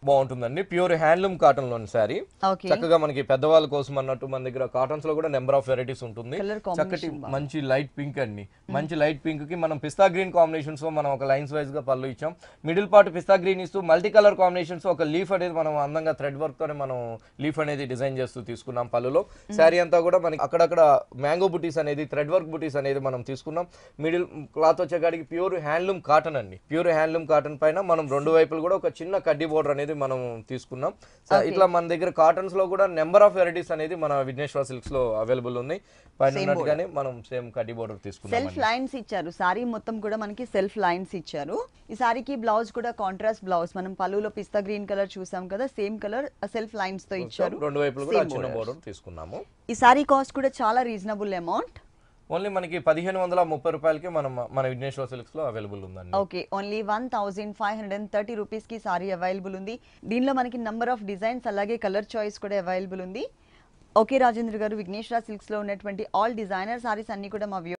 బాగుంటుందండి pure handloom cotton లోని sari okay చక్కగా మనకి పెద్దవాళ్ళ కోసం అన్నట్టు మన దగ్గర కాటన్స్ లో కూడా నెంబర్ ఆఫ్ వెరైటీస్ ఉంటుంది కలర్ చక్కటి మంచి లైట్ పింక్ అండి మంచి లైట్ పింక్ కి మనం పిస్తా గ్రీన్ కాంబినేషన్స్ లో మనం ఒక లైన్స్ వైజ్ గా పళ్ళు ఇచ్చాం మిడిల్ పార్ట్ పిస్తా గ్రీన్ ఇస్తూ మల్టీ కలర్ కాంబినేషన్స్ ఒక లీఫ్ అనేది మనం అందంగా థ్రెడ్ వర్క్ తోనే మనం లీఫ్ అనేది డిజైన్ చేస్తూ తీసుకున్నాం పళ్ళులో శారీ అంతా కూడా మనకి అక్కడక్కడ మ్యాంగో బుటీస్ అనేది థ్రెడ్ వర్క్ బుటీస్ అనేది మనం తీసుకున్నాం మిడిల్ క్లాత్ వచ్చేకాడికి ప్యూర్ హ్యాండ్లూమ్ కాటన్ అండి ప్యూర్ హ్యాండ్లూమ్ కాటన్ పైన మనం రెండు వైపులు కూడా ఒక చిన్న కడ్డీ బోర్డర్ అనేది మనం తీసుకున్నాం సో ఇట్లా మన దగ్గర కాటన్స్ లో కూడా నెంబర్ ఆఫ్ వెరైటీస్ అనేది మన విఘ్నేశ్వర సిల్క్స్ లో అవైలబుల్ ఉన్నాయి పైన ఉన్నట్టుగానే మనం సేమ్ కడ్డీ బోర్డర్ తీసుకున్నాం సెల్ఫ్ లైన్స్ ఇచ్చారు సారీ మొత్తం కూడా మనకి సెల్ఫ్ లైన్స్ ఇచ్చారు ఈ సారీకి బ్లౌజ్ కూడా కాంట్రాస్ట్ బ్లౌజ్ మనం పళ్ళులో పిస్తా గ్రీన్ కలర్ చూసాం కదా సేమ్ కలర్ సెల్ఫ్ లైన్స్ తో ఇచ్చారు రెండు వైపులు కూడా ఆ చిన్న బోర్డర్ తీసుకున్నాము ఈ సారీ కాస్ట్ కూడా చాలా రీజనబుల్ అమౌంట్ ఓన్లీ మనకి పదిహేను వందల ముప్పై రూపాయలకి మనం మన విఘ్నేశ్వర సిల్క్స్ లో అవైలబుల్ ఉందండి okay only one thousand five hundred and thirty రూపీస్కి సారీ అవైలబుల్ ఉంది దీనిలో మనకి నంబర్ ఆఫ్ డిజైన్స్ అలాగే కలర్ చాయిస్ కూడా అవైలబుల్ ఉంది ఓకే రాజేంద్ర గారు విఘ్నేశ్వర సిల్క్స్లో ఉన్నటువంటి ఆల్ డిజైనర్ సారీస్ అన్ని కూడా మా